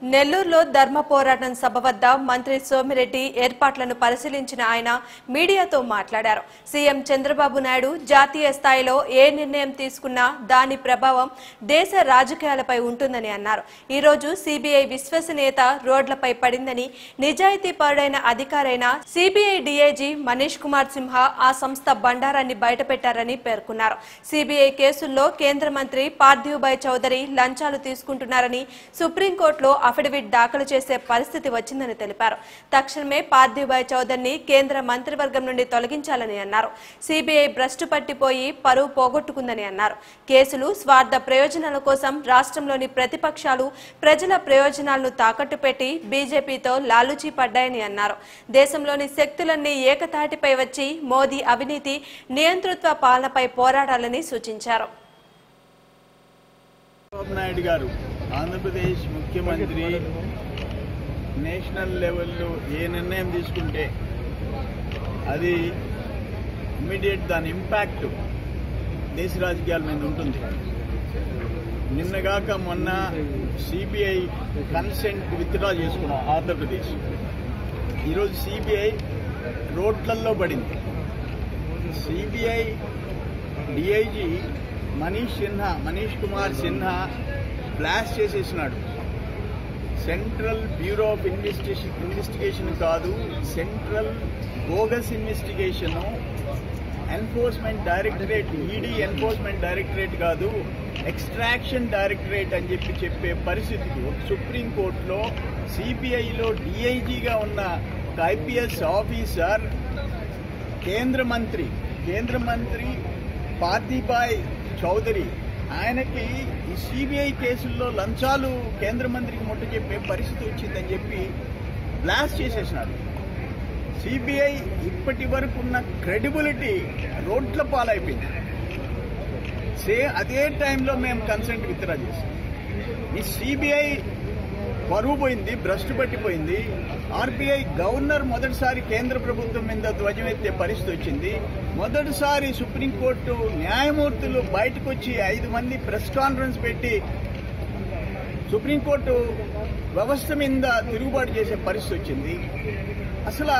నెల్లూరులో ధర్మ పోరాటం సభ వద్ద మంత్రి సోమిరెడ్డి ఏర్పాట్లను పరిశీలించిన ఆయన మీడియాతో మాట్లాడారు సీఎం చంద్రబాబు నాయుడు జాతీయ స్థాయిలో ఏ నిర్ణయం తీసుకున్నా దాని ప్రభావం దేశ రాజకీయాలపై ఉంటుందని అన్నారు ఈ రోజు సిబిఐ విశ్వసనీయత రోడ్లపై పడిందని నిజాయితీ పరుడైన అధికారైన సిబిఐ డీఐజీ మనీష్ కుమార్ సింహ ఆ సంస్థ బండారాన్ని బయటపెట్టారని పేర్కొన్నారు సిబిఐ కేసుల్లో కేంద్ర మంత్రి పార్థివ్భాయ్ చౌదరి లంచాలు తీసుకుంటున్నారని సుప్రీంకోర్టులో అఫిడవిట్ దాఖలు చేసే పరిస్థితి వచ్చిందని తెలిపారు తక్షణమే పార్థివ్భాయ్ చౌదరిని కేంద్ర మంత్రివర్గం నుండి తొలగించాలని అన్నారు సిబిఐ భ్రష్టు పట్టిపోయి పరువు పోగొట్టుకుందని అన్నారు కేసులు స్వార్థ ప్రయోజనాల కోసం రాష్ట్రంలోని ప్రతిపక్షాలు ప్రజల ప్రయోజనాలను తాకట్టు పెట్టి బీజేపీతో లాలూచీ పడ్డాయని అన్నారు దేశంలోని శక్తులన్నీ ఏకతాటిపై వచ్చి మోదీ అవినీతి నియంతృత్వ పాలనపై పోరాడాలని సూచించారు చంద్రబాబు నాయుడు గారు ఆంధ్రప్రదేశ్ ముఖ్యమంత్రి నేషనల్ లెవెల్లో ఏ నిర్ణయం తీసుకుంటే అది ఇమ్మీడియట్ దాని ఇంపాక్ట్ దేశ రాజకీయాల మీద ఉంటుంది నిన్నగాక మొన్న సిబిఐ కన్సెంట్ విత్డ్రా చేసుకున్నాం ఆంధ్రప్రదేశ్ ఈరోజు సిబిఐ రోడ్లల్లో పడింది CBI DIG Manish Sinha Manish Kumar Sinha blast చేసేసినాడు central bureau of investigation investigation కాదు central bogus investigation enforcement directorate ED enforcement directorate కాదు ఎక్స్ట్రాక్షన్ డైరెక్టరేట్ అని చెప్పి చెప్పే పరిస్థితికి సుప్రీంకోర్టులో సిబిఐలో డిఐజీగా ఉన్న ఒక ఐపీఎస్ ఆఫీసర్ కేంద్ర మంత్రి కేంద్ర మంత్రి పార్థిబాయ్ చౌదరి ఆయనకి ఈ సిబిఐ కేసుల్లో లంచాలు కేంద్ర మంత్రికి ముట్ట చెప్పే పరిస్థితి వచ్చిందని చెప్పి బ్లాస్ట్ చేసేసినాడు సిబిఐ ఇప్పటి వరకు ఉన్న క్రెడిబిలిటీ రోడ్ల పాలైపోయింది సే అదే టైంలో మేము కన్సెంట్ విత్డ్రా చేసాం ఈ సిబిఐ పరువు పోయింది భ్రష్టు పట్టిపోయింది ఆర్బీఐ గవర్నర్ మొదటిసారి కేంద్ర ప్రభుత్వం మీద ధ్వజం ఎత్తే పరిస్థితి వచ్చింది మొదటిసారి సుప్రీంకోర్టు న్యాయమూర్తులు బయటకు వచ్చి ఐదు మంది ప్రెస్ కాన్ఫరెన్స్ పెట్టి సుప్రీంకోర్టు వ్యవస్థ మీద తిరుగుబాటు చేసే పరిస్థితి వచ్చింది అసలు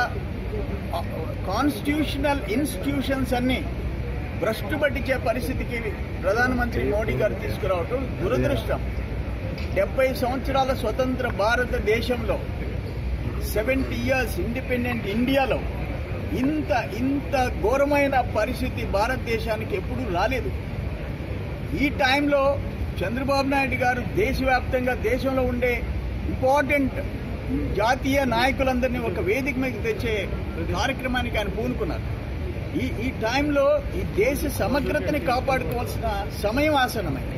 కాన్స్టిట్యూషనల్ ఇన్స్టిట్యూషన్స్ అన్ని భ్రష్టు పట్టించే పరిస్థితికి ప్రధానమంత్రి మోడీ గారు తీసుకురావటం దురదృష్టం డెబ్బై సంవత్సరాల స్వతంత్ర భారతదేశంలో సెవెంటీ ఇయర్స్ ఇండిపెండెంట్ ఇండియాలో ఇంత ఇంత ఘోరమైన పరిస్థితి భారతదేశానికి ఎప్పుడూ రాలేదు ఈ టైంలో చంద్రబాబు నాయుడు గారు దేశవ్యాప్తంగా దేశంలో ఉండే ఇంపార్టెంట్ జాతీయ నాయకులందరినీ ఒక వేదిక మీద తెచ్చే కార్యక్రమానికి ఆయన పూనుకున్నారు ఈ ఈ టైంలో ఈ దేశ సమగ్రతని కాపాడుకోవాల్సిన సమయం ఆసనమైంది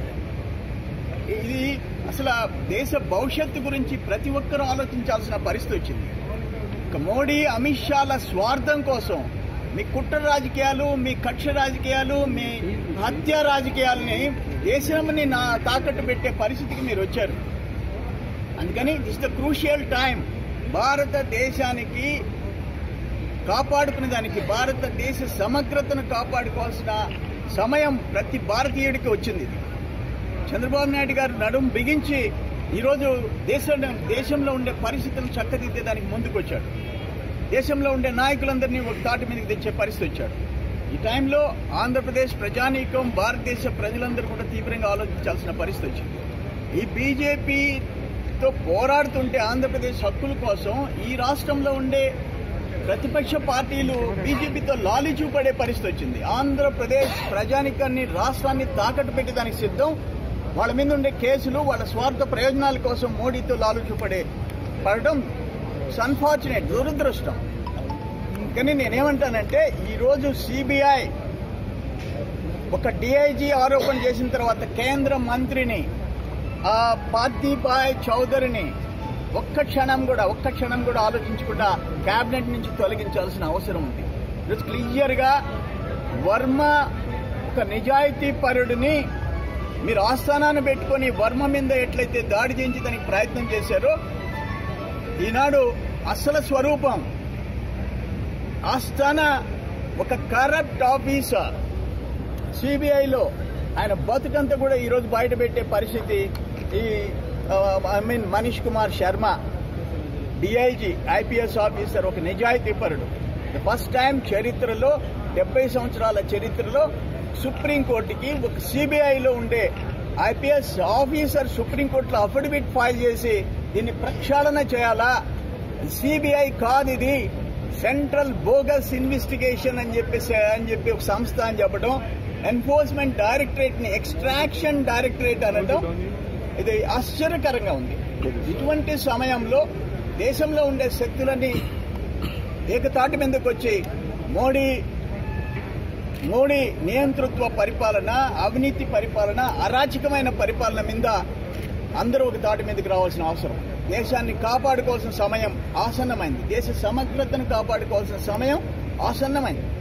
ఇది అసలు ఆ దేశ భవిష్యత్తు గురించి ప్రతి ఒక్కరూ ఆలోచించాల్సిన పరిస్థితి వచ్చింది ఇక మోడీ అమిత్ షాల స్వార్థం కోసం మీ కుట్ర రాజకీయాలు మీ కక్ష రాజకీయాలు మీ హత్య రాజకీయాలని దేశాన్ని నా తాకట్టు పెట్టే పరిస్థితికి మీరు వచ్చారు అందుకని దిస్ ద క్రూషియల్ టైం భారతదేశానికి కాపాడుకునే దానికి భారతదేశ సమగ్రతను కాపాడుకోవాల్సిన సమయం ప్రతి భారతీయుడికి వచ్చింది ఇది చంద్రబాబు నాయుడు గారు నడుం బిగించి ఈరోజు దేశంలో దేశంలో ఉండే పరిస్థితులను చక్కదిద్దేదానికి ముందుకు వచ్చాడు దేశంలో ఉండే నాయకులందరినీ ఒక తాటి మీదకి తెచ్చే పరిస్థితి వచ్చాడు ఈ టైంలో ఆంధ్రప్రదేశ్ ప్రజానీకం భారతదేశ ప్రజలందరూ కూడా తీవ్రంగా ఆలోచించాల్సిన పరిస్థితి వచ్చింది ఈ బీజేపీతో పోరాడుతుంటే ఆంధ్రప్రదేశ్ హక్కుల కోసం ఈ రాష్ట్రంలో ఉండే ప్రతిపక్ష పార్టీలు బీజేపీతో లాలి చూపడే పరిస్థితి వచ్చింది ఆంధ్రప్రదేశ్ ప్రజానికాన్ని రాష్ట్రాన్ని తాకట్టు పెట్టేదానికి సిద్ధం వాళ్ళ మీద ఉండే కేసులు వాళ్ళ స్వార్థ ప్రయోజనాల కోసం మోడీతో లాలు చూపడే పడడం అన్ఫార్చునేట్ దురదృష్టం కానీ నేనేమంటానంటే ఈరోజు సిబిఐ ఒక డిఐజీ ఆరోపణ చేసిన తర్వాత కేంద్ర మంత్రిని ఆ పార్థీబాయ్ చౌదరిని ఒక్క క్షణం కూడా ఒక్క క్షణం కూడా ఆలోచించకుండా కేబినెట్ నుంచి తొలగించాల్సిన అవసరం ఉంది ఈరోజు క్లియర్ గా వర్మ ఒక నిజాయితీ పరుడిని మీరు ఆస్థానాన్ని పెట్టుకొని వర్మ మీద ఎట్లయితే దాడి చేయించి దానికి ప్రయత్నం చేశారో ఈనాడు అసలు స్వరూపం ఆస్థాన ఒక కరప్ట్ ఆఫీసర్ సిబిఐలో ఆయన బతుకంతా కూడా ఈరోజు బయట పెట్టే పరిస్థితి ఈ I mean Manish Kumar Sharma DIG IPS officer ఒక నిజాయితీపరుడు ఫస్ట్ టైం చరిత్రలో డెబ్బై సంవత్సరాల చరిత్రలో సుప్రీంకోర్టుకి ఒక సిబిఐలో ఉండే ఐపీఎస్ ఆఫీసర్ సుప్రీంకోర్టులో అఫిడవిట్ ఫైల్ చేసి దీన్ని ప్రక్షాళన చేయాలా సిబిఐ కాదు ఇది సెంట్రల్ బోగస్ ఇన్వెస్టిగేషన్ అని చెప్పేసి అని చెప్పి ఒక సంస్థ అని చెప్పడం ఎన్ఫోర్స్మెంట్ డైరెక్టరేట్ ని ఎక్స్ట్రాక్షన్ డైరెక్టరేట్ అనడం ఇది ఆశ్చర్యకరంగా ఉంది ఇటువంటి సమయంలో దేశంలో ఉండే శక్తులన్నీ ఏకతాటి మీదకి వచ్చి మోడీ మోడీ నియంతృత్వ పరిపాలన అవినీతి పరిపాలన అరాచకమైన పరిపాలన మీద అందరూ ఒక తాటి మీదకి రావాల్సిన అవసరం దేశాన్ని కాపాడుకోవాల్సిన సమయం ఆసన్నమైంది దేశ సమగ్రతను కాపాడుకోవాల్సిన సమయం ఆసన్నమైంది